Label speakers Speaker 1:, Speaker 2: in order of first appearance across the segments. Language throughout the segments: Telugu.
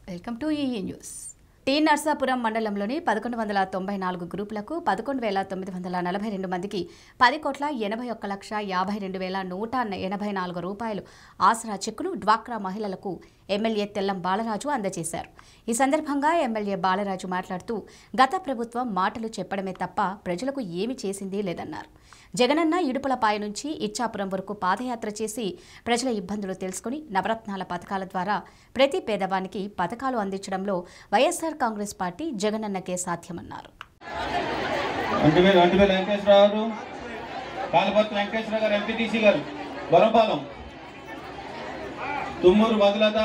Speaker 1: వెల్కమ్ టు ఈఈ న్యూస్ టీ నర్సాపురం మండలంలోని పదకొండు వందల తొంభై నాలుగు గ్రూపులకు పదకొండు వేల తొమ్మిది వందల నలభై రెండు మందికి పది కోట్ల ఎనభై ఒక్క లక్ష యాభై రెండు వేల నూట ఎనభై నాలుగు రూపాయలు ఆసరా చెక్కును డ్వాక్రా మహిళలకు ఎమ్మెల్యే తెల్లం బాలరాజు అందజేశారు ఈ సందర్భంగా ఎమ్మెల్యే బాలరాజు మాట్లాడుతూ గత ప్రభుత్వం మాటలు చెప్పడమే తప్ప ప్రజలకు ఏమి చేసింది లేదన్నారు జగనన్న ఇడుపులపాయ నుంచి ఇచ్చాపురం వరకు పాదయాత్ర చేసి ప్రజల ఇబ్బందులు తెలుసుకుని నవరత్నాల పథకాల ద్వారా ప్రతి పేదవానికి పథకాలు అందించడంలో వైఎస్ఆర్ కాంగ్రెస్ పార్టీ జగనన్నకే సాధ్యమన్నారు
Speaker 2: అంటివేలు అంటివేలు వెంకటేశ్వరరావు గారు కాలపత్రి వెంకటేశ్వర గారు ఎంపీటీసీ గారు వరపాలెం తుమ్మూరు మధులత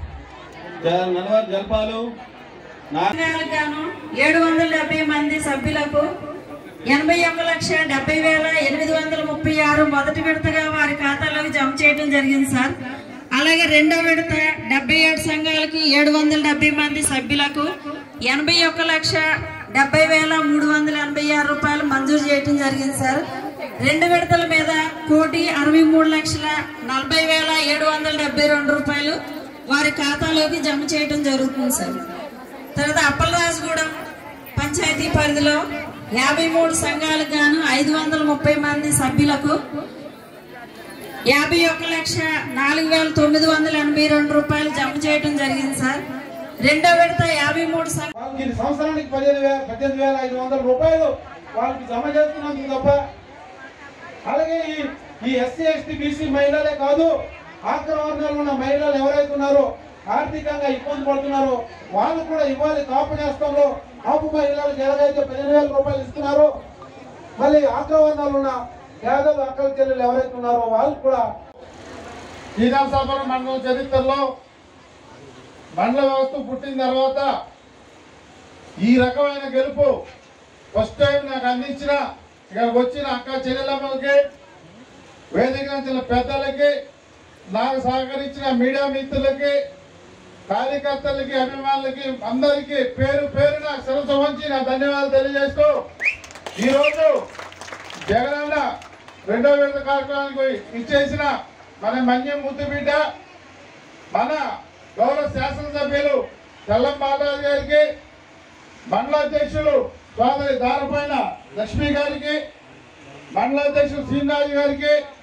Speaker 2: జ- నలవారు జల్పాలు నా
Speaker 3: సంఘాలకు గాను ఏడు వందల డెబ్బై మంది సభ్యులకు ఎనభై ఒక్క లక్ష డెబ్బై వేల ఎనిమిది వందల ముప్పై ఆరు మొదటి విడతగా వారి ఖాతాలోకి జమ చేయడం జరిగింది సార్ అలాగే రెండో విడత డెబ్బై ఏడు సంఘాలకి ఏడు వందల డెబ్బై మంది సభ్యులకు ఎనభై ఒక్క లక్ష డెబ్బై వేల మూడు వందల ఎనభై ఆరు రూపాయలు మంజూరు చేయడం జరిగింది సార్ రెండు విడతల మీద కోటి అరవై మూడు లక్షల నలభై వేల ఏడు వందల డెబ్బై రెండు రూపాయలు వారి ఖాతాలోకి జమ చేయడం జరుగుతుంది సార్ తర్వాత అప్పలరాజుగూడెం పంచాయతీ పరిధిలో యాభై మూడు సంఘాలకు గాను ఐదు వందల ముప్పై మంది సభ్యులకు యాభై ఒక్క లక్ష నాలుగు వేల తొమ్మిది వందల ఎనభై రెండు రూపాయలు జమ చేయడం జరిగింది సార్ రెండో విడత యాభై మూడు సంఘ
Speaker 4: వాళ్ళకి ఇది సంవత్సరానికి పదిహేను వేల పద్దెనిమిది వేల ఐదు వందల రూపాయలు వాళ్ళకి జమ చేస్తున్నందుకు తప్ప అలాగే ఈ ఈ ఎస్సీ ఎస్టీ బీసీ మహిళలే కాదు ఆఖరి వర్గాలు ఉన్న మహిళలు ఎవరైతే ఉన్నారో ఆర్థికంగా ఇబ్బంది పడుతున్నారో వాళ్ళు కూడా ఇవ్వాలి కాపు నేస్తంలో కాపు మహిళలకు ఎలాగైతే పదిహేను వేల రూపాయలు ఇస్తున్నారో మళ్ళీ ఆఖరి వర్గాలు ఉన్న పేదలు అక్కల చెల్లెలు ఎవరైతే ఉన్నారో వాళ్ళు కూడా శ్రీరామసాపురం మండలం చరిత్రలో మండల వ్యవస్థ పుట్టిన తర్వాత ఈ రకమైన గెలుపు ఫస్ట్ టైం నాకు అందించిన ఇక్కడికి వచ్చిన అక్క చెల్లెలమ్మలకి వేదిక నుంచి పెద్దలకి నాకు సహకరించిన మీడియా మిత్రులకి కార్యకర్తలకి అభిమానులకి అందరికీ పేరు పేరున శిరస వంచి నా ధన్యవాదాలు తెలియజేస్తూ ఈరోజు జగనన్న రెండో విడత కార్యక్రమానికి ఇచ్చేసిన మన మన్యం ముద్దుబిడ్డ మన గౌరవ శాసనసభ్యులు తెల్లం బాలరాజు గారికి మండల అధ్యక్షులు సోదరి దారపైన లక్ష్మి గారికి మండల అధ్యక్షులు శ్రీనిరాజు గారికి